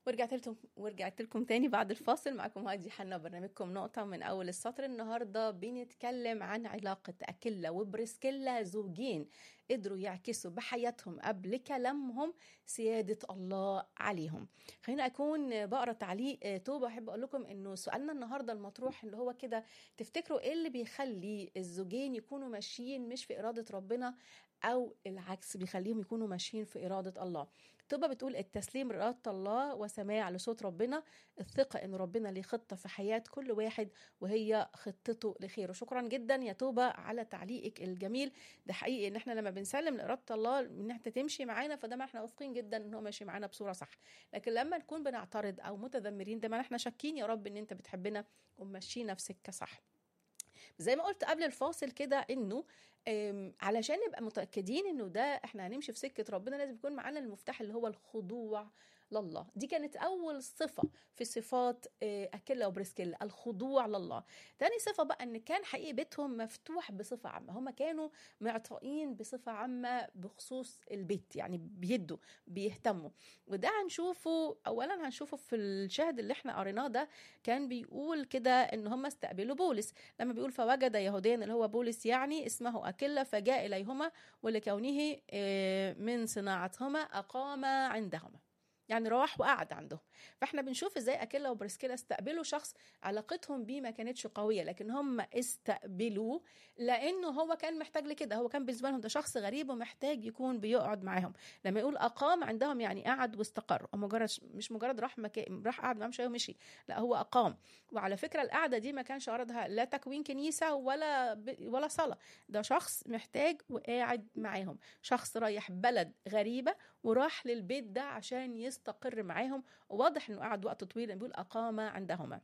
ورجعت لكم ورجعت لكم تاني بعد الفاصل معكم هادي حنا برنامجكم نقطة من أول السطر النهاردة بنتكلم عن علاقة أكيلا وبريسكيلا زوجين قدروا يعكسوا بحياتهم قبل كلامهم سيادة الله عليهم خلينا أكون بقرأ تعليق توبة أحب أقول لكم إنه سؤالنا النهاردة المطروح اللي هو كده تفتكروا إيه اللي بيخلي الزوجين يكونوا ماشيين مش في إرادة ربنا أو العكس بيخليهم يكونوا ماشيين في إرادة الله توبة بتقول التسليم لإرادة الله وسماع لصوت ربنا الثقة إن ربنا ليه خطة في حياة كل واحد وهي خطته لخير وشكرا جدا يا توبة على تعليقك الجميل ده حقيقي إن إحنا لما بنسلم لإرادة الله إن إحنا تمشي معانا فده ما إحنا واثقين جدا إن هو ماشي معانا بصورة صح لكن لما نكون بنعترض أو متذمرين ده ما إحنا شاكين يا رب إن أنت بتحبنا ومشينا في سكة صح زي ما قلت قبل الفاصل كده انه علشان نبقى متاكدين انه ده احنا هنمشي في سكه ربنا لازم يكون معانا المفتاح اللي هو الخضوع لله دي كانت اول صفه في صفات اكيلا وبريسكيلا الخضوع لله تاني صفه بقى ان كان حقيقي بيتهم مفتوح بصفه عامه هم كانوا معطائين بصفه عامه بخصوص البيت يعني بيدوا بيهتموا وده هنشوفه اولا هنشوفه في الشاهد اللي احنا قريناه ده كان بيقول كده ان هم استقبلوا بولس لما بيقول فوجد يهوديا اللي هو بولس يعني اسمه اكيلا فجاء اليهما ولكونه من صناعتهما اقام عندهما يعني راح وقعد عندهم فاحنا بنشوف ازاي اكيلا وبريسكيلا استقبلوا شخص علاقتهم بيه ما كانتش قويه لكن هم استقبلوه لانه هو كان محتاج لكده هو كان بالنسبه لهم ده شخص غريب ومحتاج يكون بيقعد معاهم لما يقول اقام عندهم يعني قعد واستقر مجرد مش مجرد راح مكان راح قعد معاهم شويه ومشي لا هو اقام وعلى فكره القعده دي ما كانش غرضها لا تكوين كنيسه ولا ب... ولا صلاه ده شخص محتاج وقاعد معاهم شخص رايح بلد غريبه وراح للبيت ده عشان يستقر معاهم وواضح انه قعد وقت طويل بيقول اقام عندهما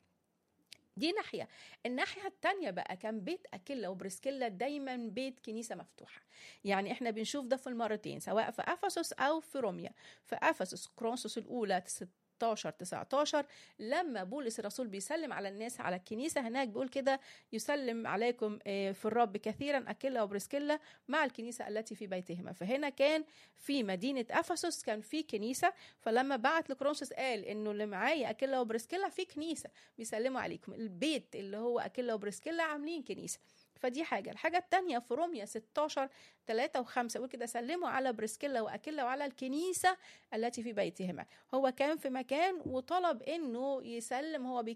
دي ناحية الناحية التانية بقى كان بيت أكيلا وبريسكيلا دايما بيت كنيسة مفتوحة يعني احنا بنشوف ده في المرتين سواء في أفسس أو في روميا في أفسس كرونسوس الأولى 16 19 لما بولس الرسول بيسلم على الناس على الكنيسه هناك بيقول كده يسلم عليكم في الرب كثيرا اكيلا وبريسكيلا مع الكنيسه التي في بيتهما فهنا كان في مدينه افسس كان في كنيسه فلما بعت لكرونسوس قال انه اللي معايا اكيلا وبريسكيلا في كنيسه بيسلموا عليكم البيت اللي هو اكيلا وبريسكيلا عاملين كنيسه فدي حاجة الحاجة التانية في روميا 16 3 و5 يقول كده سلموا على بريسكيلا وأكيلا وعلى الكنيسة التي في بيتهما هو كان في مكان وطلب انه يسلم هو